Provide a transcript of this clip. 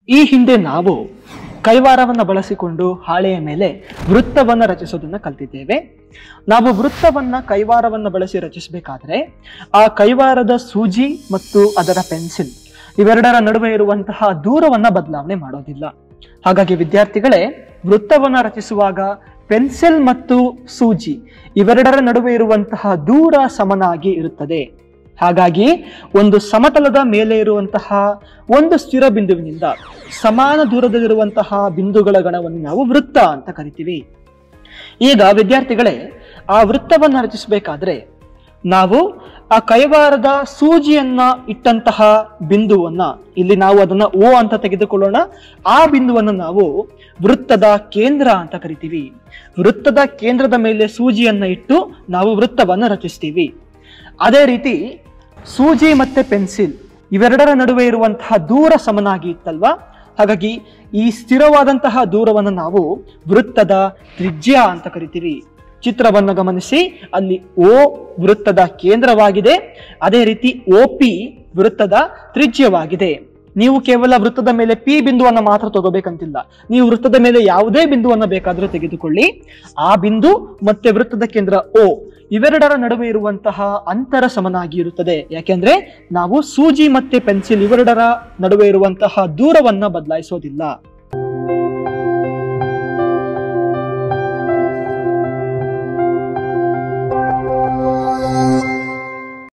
ಈ ಹಿಂದೆ ನಾವು ಕೈವಾರವನ್ನ ಬಳಸಿಕೊಂಡು ಹಾಳೆಯ ಮೇಲೆ ವೃತ್ತವನ್ನ ರಚಿಸೋದನ್ನ ಕಲ್ತಿದ್ದೇವೆ ನಾವು ವೃತ್ತವನ್ನ ಕೈವಾರವನ್ನ ಬಳಸಿ ರಚಿಸಬೇಕಾದ್ರೆ ಆ ಕೈವಾರದ ಸೂಜಿ ಮತ್ತು ಅದರ ಪೆನ್ಸಿಲ್ ಇವೆರಡರ ನಡುವೆ ಇರುವಂತಹ ದೂರವನ್ನ ಬದಲಾವಣೆ ಮಾಡೋದಿಲ್ಲ ಹಾಗಾಗಿ ವಿದ್ಯಾರ್ಥಿಗಳೇ ವೃತ್ತವನ್ನ ರಚಿಸುವಾಗ ಪೆನ್ಸಿಲ್ ಮತ್ತು ಸೂಜಿ ಇವೆರಡರ ನಡುವೆ ಇರುವಂತಹ ದೂರ ಸಮನಾಗಿ ಇರುತ್ತದೆ ಹಾಗಾಗಿ ಒಂದು ಸಮತಲದ ಮೇಲೆ ಇರುವಂತಹ ಒಂದು ಸ್ಥಿರ ಬಿಂದುವಿನಿಂದ ಸಮಾನ ದೂರದಲ್ಲಿರುವಂತಹ ಬಿಂದುಗಳ ಗಣವನ್ನು ನಾವು ವೃತ್ತ ಅಂತ ಕರಿತೀವಿ ಈಗ ವಿದ್ಯಾರ್ಥಿಗಳೇ ಆ ವೃತ್ತವನ್ನ ರಚಿಸಬೇಕಾದ್ರೆ ನಾವು ಆ ಕೈವಾರದ ಸೂಜಿಯನ್ನ ಇಟ್ಟಂತಹ ಬಿಂದುವನ್ನ ಇಲ್ಲಿ ನಾವು ಅದನ್ನ ಓ ಅಂತ ತೆಗೆದುಕೊಳ್ಳೋಣ ಆ ಬಿಂದುವನ್ನು ನಾವು ವೃತ್ತದ ಕೇಂದ್ರ ಅಂತ ಕರಿತೀವಿ ವೃತ್ತದ ಕೇಂದ್ರದ ಮೇಲೆ ಸೂಜಿಯನ್ನ ಇಟ್ಟು ನಾವು ವೃತ್ತವನ್ನ ರಚಿಸ್ತೀವಿ ಅದೇ ರೀತಿ ಸೂಜಿ ಮತ್ತೆ ಪೆನ್ಸಿಲ್ ಇವೆರಡರ ನಡುವೆ ಇರುವಂತಹ ದೂರ ಸಮನಾಗಿ ಇತ್ತಲ್ವಾ ಹಾಗಾಗಿ ಈ ಸ್ಥಿರವಾದಂತಹ ದೂರವನ್ನು ನಾವು ವೃತ್ತದ ತ್ರಿಜ್ಯ ಅಂತ ಕರಿತೀವಿ ಚಿತ್ರವನ್ನು ಗಮನಿಸಿ ಅಲ್ಲಿ ಓ ವೃತ್ತದ ಕೇಂದ್ರವಾಗಿದೆ ಅದೇ ರೀತಿ ಒ ಪಿ ವೃತ್ತದ ತ್ರಿಜ್ಯವಾಗಿದೆ ನೀವು ಕೇವಲ ವೃತ್ತದ ಮೇಲೆ ಪಿ ಬಿಂದುವನ್ನು ಮಾತ್ರ ತಗೋಬೇಕಂತಿಲ್ಲ ನೀವು ವೃತ್ತದ ಮೇಲೆ ಯಾವುದೇ ಬಿಂದುವನ್ನು ಬೇಕಾದರೂ ತೆಗೆದುಕೊಳ್ಳಿ ಆ ಬಿಂದು ಮತ್ತೆ ವೃತ್ತದ ಕೇಂದ್ರ ಓ ಇವೆರಡರ ನಡುವೆ ಇರುವಂತಹ ಅಂತರ ಸಮನಾಗಿ ಇರುತ್ತದೆ ಯಾಕೆಂದ್ರೆ ನಾವು ಸೂಜಿ ಮತ್ತೆ ಪೆನ್ಸಿಲ್ ಇವೆರಡರ ನಡುವೆ ಇರುವಂತಹ ದೂರವನ್ನ ಬದಲಾಯಿಸೋದಿಲ್ಲ